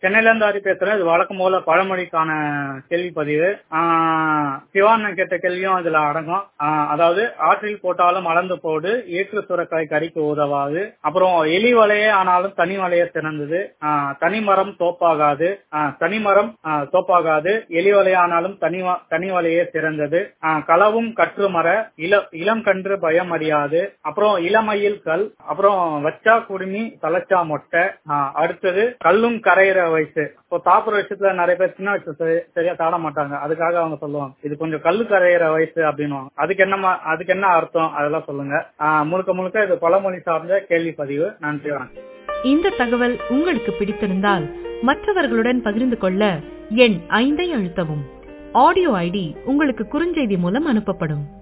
சென்னையில இருந்து ஹரி பேசுறேன் இது வழக்கம் போல பழமொழிக்கான கேள்வி பதிவு ஆஹ் சிவானன் கேட்ட கேள்வியும் இதுல அடங்கும் ஆஹ் அதாவது ஆற்றில் போட்டாலும் அளந்து போடு ஏற்று சுரக்காய் கறிக்கு உதவாது அப்புறம் எலி வலையே ஆனாலும் தனி வலையே சிறந்தது ஆஹ் தனி மரம் தோப்பாகாது ஆஹ் தனி மரம் ஆஹ் தோப்பாகாது எலி வலையே ஆனாலும் தனி வ- தனி வலையே சிறந்தது ஆஹ் களவும் கற்று மர இள இளம் கன்று பயம் அறியாது அப்புறம் இளமயில் கல் அப்புறம் வச்சா குடுமி தலைச்சா மொட்டை ஆஹ் அடுத்தது கல்லும் கரையிற வயசு இப்போ தாப்புற விஷயத்துல நிறைய பேர் சின்ன வயசு சரி- சரியா தாட மாட்டாங்க அதுக்காக அவங்க சொல்லுவாங்க இது கொஞ்சம் கல்லு கரையிற வயசு அப்படின்னுவாங்க அதுக்கு என்ன மா- அதுக்கு என்ன அர்த்தம் அதெல்லாம் சொல்லுங்க ஆஹ் முழுக்க முழுக்க இது பழமொழி சார்ந்த கேள்வி பதிவு நன்றி வணக்கம் இந்த தகவல் உங்களுக்கு பிடித்திருந்தால் மற்றவர்களுடன் பகிர்ந்து கொள்ள எண் ஐந்தை அழுத்தவும் ஆடியோ ஐடி உங்களுக்கு குறுஞ்செய்தி மூலம் அனுப்பப்படும்